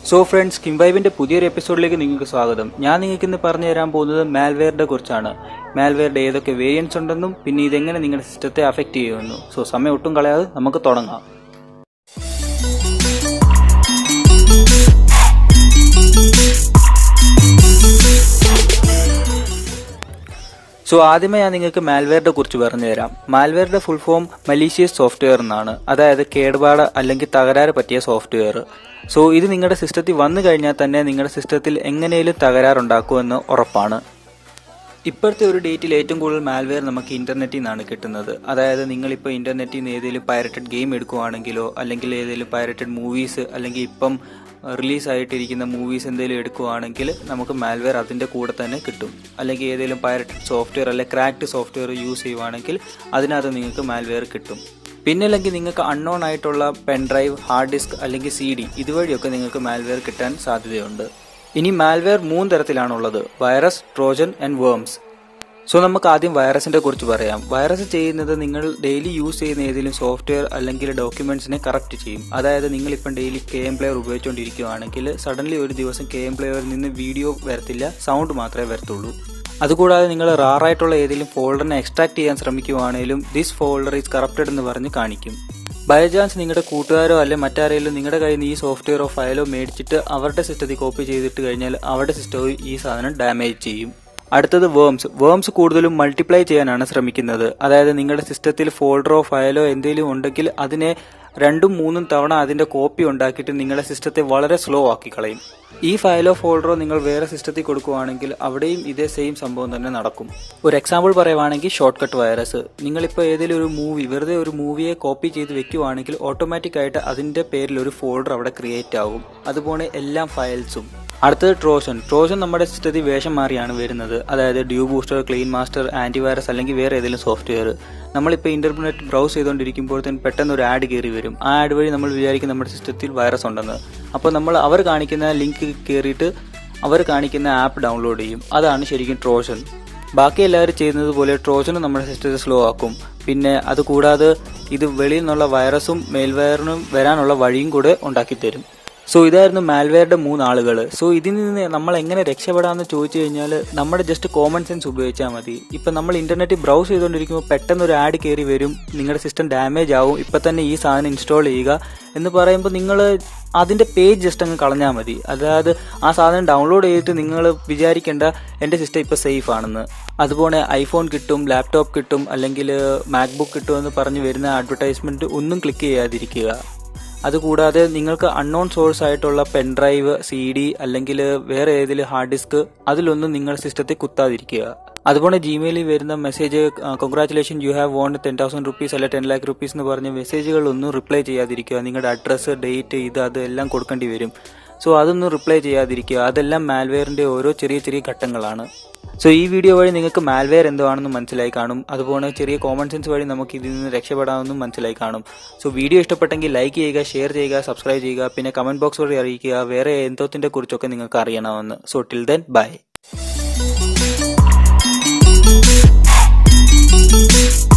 so friends കിംബൈബിന്റെ പുതിയൊരു എപ്പിസോഡിലേക്ക് നിങ്ങൾക്ക് സ്വാഗതം ഞാൻ നിങ്ങൾക്ക് ഇന്ന് പറഞ്ഞു തരാൻ പോകുന്നത് മാൽവെയറിനെ കുറിച്ചാണ് മാൽവെയറുടെ ഏതൊക്കെ വേരിയൻസ് ഉണ്ടെന്നും പിന്നെ ഇതെങ്ങനെ നിങ്ങളുടെ സിസ്റ്റത്തെ അഫക്റ്റ് ചെയ്യുമെന്നും സോ സമയം ഒട്ടും കളയാതെ നമുക്ക് തുടങ്ങാം സോ ആദ്യമേ ഞാൻ നിങ്ങൾക്ക് മാൽവെയറിനെ കുറിച്ച് പറഞ്ഞു തരാം മാൽവെയറുടെ ഫുൾ ഫോം മലീഷ്യസ് സോഫ്റ്റ്വെയർ എന്നാണ് അതായത് കേടുപാട് അല്ലെങ്കിൽ തകരാറ് പറ്റിയ സോഫ്റ്റ്വെയർ സോ ഇത് നിങ്ങളുടെ സിസ്റ്റത്തിൽ വന്നു കഴിഞ്ഞാൽ തന്നെ നിങ്ങളുടെ സിസ്റ്റത്തിൽ എങ്ങനെയും തകരാറുണ്ടാക്കുമെന്ന് ഉറപ്പാണ് ഇപ്പോഴത്തെ ഒരു ഡേറ്റിൽ ഏറ്റവും കൂടുതൽ മാൽവെയർ നമുക്ക് ഇന്റർനെറ്റിൽ നിന്നാണ് കിട്ടുന്നത് അതായത് നിങ്ങളിപ്പോൾ ഇന്റർനെറ്റിൽ നിന്ന് ഏതെങ്കിലും പൈററ്റഡ് ഗെയിം എടുക്കുവാണെങ്കിലോ അല്ലെങ്കിൽ ഏതെങ്കിലും പൈററ്റഡ് മൂവീസ് അല്ലെങ്കിൽ ഇപ്പം റിലീസ് ആയിട്ടിരിക്കുന്ന മൂവീസ് എന്തെങ്കിലും എടുക്കുവാണെങ്കിൽ നമുക്ക് മാൽവെയർ അതിൻ്റെ കൂടെ തന്നെ കിട്ടും അല്ലെങ്കിൽ ഏതെങ്കിലും പൈററ്റഡ് സോഫ്റ്റ്വെയർ അല്ലെങ്കിൽ ക്രാക്ഡ് സോഫ്റ്റ്വെയർ യൂസ് ചെയ്യുവാണെങ്കിൽ അതിനകത്ത് നിങ്ങൾക്ക് മാൽവെയർ കിട്ടും പിന്നെ അല്ലെങ്കിൽ നിങ്ങൾക്ക് അൺനോൺ ആയിട്ടുള്ള പെൻ ഡ്രൈവ് ഹാർഡ് ഡിസ്ക് അല്ലെങ്കിൽ സി ഡി ഇതുവഴിയൊക്കെ നിങ്ങൾക്ക് മാൽവെയർ കിട്ടാൻ സാധ്യതയുണ്ട് ഇനി മാൽവെയർ മൂന്ന് തരത്തിലാണുള്ളത് virus trojan and worms so നമുക്ക് ആദ്യം വൈറസിന്റെ കുറിച്ച് പറയാം വൈറസ് ചെയ്യുന്നത് നിങ്ങൾ ഡെയിലി യൂസ് ചെയ്യുന്ന ഏതെങ്കിലും സോഫ്റ്റ്വെയർ അല്ലെങ്കിൽ ഡോക്യുമെന്റ്സിനെ കറക്റ്റ് ചെയ്യും അതായത് നിങ്ങൾ ഇപ്പം ഡെയിലി കെ എം പ്ലെയർ ഉപയോഗിച്ചുകൊണ്ടിരിക്കുകയാണെങ്കിൽ സഡൻലി ഒരു ദിവസം കെ എം പ്ലെയറിൽ നിന്ന് വീഡിയോ വരത്തില്ല സൗണ്ട് മാത്രമേ വരത്തുള്ളൂ അതുകൂടാതെ നിങ്ങൾ റാറായിട്ടുള്ള ഏതെങ്കിലും ഫോൾഡറിനെ എക്സ്ട്രാക്ട് ചെയ്യാൻ ശ്രമിക്കുവാണെങ്കിലും ദിസ് ഫോൾഡർ ഈസ് കറപ്റ്റഡ് എന്ന് പറഞ്ഞ് കാണിക്കും ബൈ ചാൻസ് നിങ്ങളുടെ കൂട്ടുകാരോ അല്ലെ മറ്റാരെങ്കിലും നിങ്ങളുടെ കയ്യിൽ നിന്ന് ഈ സോഫ്റ്റ്വെയറോ ഫയലോ മേടിച്ചിട്ട് അവരുടെ സിസ്റ്റത്തിൽ കോപ്പി ചെയ്തിട്ട് കഴിഞ്ഞാൽ അവരുടെ സിസ്റ്റവും ഈ സാധനം ഡാമേജ് ചെയ്യും അടുത്തത് വേംസ് വേംസ് കൂടുതലും മൾട്ടിപ്ലൈ ചെയ്യാനാണ് ശ്രമിക്കുന്നത് അതായത് നിങ്ങളുടെ സിസ്റ്റത്തിൽ ഫോൾഡറോ ഫയലോ എന്തെങ്കിലും ഉണ്ടെങ്കിൽ അതിനെ രണ്ടും മൂന്നും തവണ അതിന്റെ കോപ്പി ഉണ്ടാക്കിയിട്ട് നിങ്ങളുടെ സിസ്റ്റത്തെ വളരെ സ്ലോ ആക്കി കളയും ഈ ഫയലോ ഫോൾഡറോ നിങ്ങൾ വേറെ സിസ്റ്റത്തിൽ കൊടുക്കുവാണെങ്കിൽ അവിടെയും ഇതേ സെയിം സംഭവം തന്നെ നടക്കും ഒരു എക്സാമ്പിൾ പറയുവാണെങ്കിൽ ഷോർട്ട് കട്ട് വൈറസ് നിങ്ങളിപ്പോൾ ഏതെങ്കിലും ഒരു മൂവി വെറുതെ ഒരു മൂവിയെ കോപ്പി ചെയ്ത് വെക്കുവാണെങ്കിൽ ഓട്ടോമാറ്റിക് ആയിട്ട് അതിന്റെ പേരിൽ ഒരു ഫോൾഡർ അവിടെ ക്രിയേറ്റ് ആകും അതുപോലെ എല്ലാ ഫയൽസും അടുത്തത് ട്രോഷൻ ട്രോഷൻ നമ്മുടെ സിസ്റ്റത്തിൽ വേഷം മാറിയാണ് വരുന്നത് അതായത് DU booster clean master antivirus അല്ലെങ്കിൽ വേറെ ഏതെങ്കിലും സോഫ്റ്റ്വെയർ നമ്മളിപ്പോൾ ഇന്റർനെറ്റ് ബ്രൗസ് ചെയ്തുകൊണ്ടിരിക്കുമ്പോഴത്തേന് പെട്ടെന്ന് ഒരു ആഡ് കയറി വരും ആ ആഡ് വഴി നമ്മൾ വിചാരിക്കും നമ്മുടെ സിസ്റ്റത്തിൽ വൈറസ് ഉണ്ടെന്ന് അപ്പോൾ നമ്മൾ അവർ കാണിക്കുന്ന ലിങ്ക് കയറിയിട്ട് അവർ കാണിക്കുന്ന ആപ്പ് ഡൗൺലോഡ് ചെയ്യും അതാണ് ശരിക്കും ട്രോഷൻ ബാക്കി എല്ലാവരും ചെയ്യുന്നത് പോലെ ട്രോജനും നമ്മുടെ സിസ്റ്റത്തെ സ്ലോ ആക്കും പിന്നെ അത് കൂടാതെ ഇത് വെളിയിൽ നിന്നുള്ള വൈറസും മെയിൽവെയറിനും വരാനുള്ള വഴിയും കൂടെ ഉണ്ടാക്കി തരും സോ ഇതായിരുന്നു മാൽവെയറുടെ മൂന്നാളുകൾ സോ ഇതിൽ നിന്ന് നമ്മൾ എങ്ങനെ രക്ഷപ്പെടാമെന്ന് ചോദിച്ചു കഴിഞ്ഞാൽ നമ്മുടെ ജസ്റ്റ് കോമൺ സെൻസ് ഉപയോഗിച്ചാൽ മതി ഇപ്പം നമ്മൾ ഇന്റർനെറ്റ് ബ്രൗസ് ചെയ്തുകൊണ്ടിരിക്കുമ്പോൾ പെട്ടെന്ന് ഒരു ആഡ് കയറി വരും നിങ്ങളുടെ സിസ്റ്റം ഡാമേജ് ആവും ഇപ്പം തന്നെ ഈ സാധനം ഇൻസ്റ്റാൾ ചെയ്യുക എന്ന് പറയുമ്പോൾ നിങ്ങൾ അതിന്റെ പേജ് ജസ്റ്റ് അങ്ങ് കളഞ്ഞാൽ മതി അതായത് ആ സാധനം ഡൗൺലോഡ് ചെയ്തിട്ട് നിങ്ങൾ വിചാരിക്കേണ്ട എൻ്റെ സിസ്റ്റം ഇപ്പോൾ സേഫ് ആണെന്ന് അതുപോലെ ഐഫോൺ കിട്ടും ലാപ്ടോപ്പ് കിട്ടും അല്ലെങ്കിൽ മാക്ബുക്ക് കിട്ടും എന്ന് പറഞ്ഞ് വരുന്ന അഡ്വർടൈസ്മെന്റ് ഒന്നും ക്ലിക്ക് ചെയ്യാതിരിക്കുക അതുകൂടാതെ നിങ്ങൾക്ക് അൺനോൺ സോഴ്സ് ആയിട്ടുള്ള പെൻ ഡ്രൈവ് സി ഡി അല്ലെങ്കിൽ വേറെ ഏതെങ്കിലും ഹാർഡ് ഡിസ്ക് അതിലൊന്നും നിങ്ങൾ സിസ്റ്റത്തിൽ കുത്താതിരിക്കുക അതുപോലെ ജിമെയിലിൽ വരുന്ന message congratulation you have won ten thousand rupees അല്ലെ ടെൻ ലാക്ക് റുപ്പീസ് എന്ന് പറഞ്ഞ മെസ്സേജുകളൊന്നും റിപ്ലൈ ചെയ്യാതിരിക്കുക നിങ്ങളുടെ അഡ്രസ്സ് ഡേറ്റ് ഇത് അത് എല്ലാം കൊടുക്കേണ്ടി വരും സോ അതൊന്നും റിപ്ലൈ ചെയ്യാതിരിക്കുക അതെല്ലാം മാൽവെയറിന്റെ ഓരോ ചെറിയ ചെറിയ ഘട്ടങ്ങളാണ് സോ ഈ വീഡിയോ വഴി നിങ്ങൾക്ക് മാൽവെയർ എന്താണെന്ന് മനസ്സിലായി കാണും അതുപോലെ ചെറിയ കോമൺ സെൻസ് വഴി നമുക്ക് ഇതിൽ നിന്ന് രക്ഷപ്പെടാമെന്നും മനസ്സിലായി കാണും സോ വീഡിയോ ഇഷ്ടപ്പെട്ടെങ്കിൽ ലൈക്ക് ചെയ്യുക ഷെയർ ചെയ്യുക സബ്സ്ക്രൈബ് ചെയ്യുക പിന്നെ കമന്റ് ബോക്സ് വഴി അറിയിക്കുക വേറെ എന്തോത്തിന്റെ കുറിച്ചൊക്കെ നിങ്ങൾക്ക് അറിയണമെന്ന് സോ ടിൽ ദെൻ ബൈ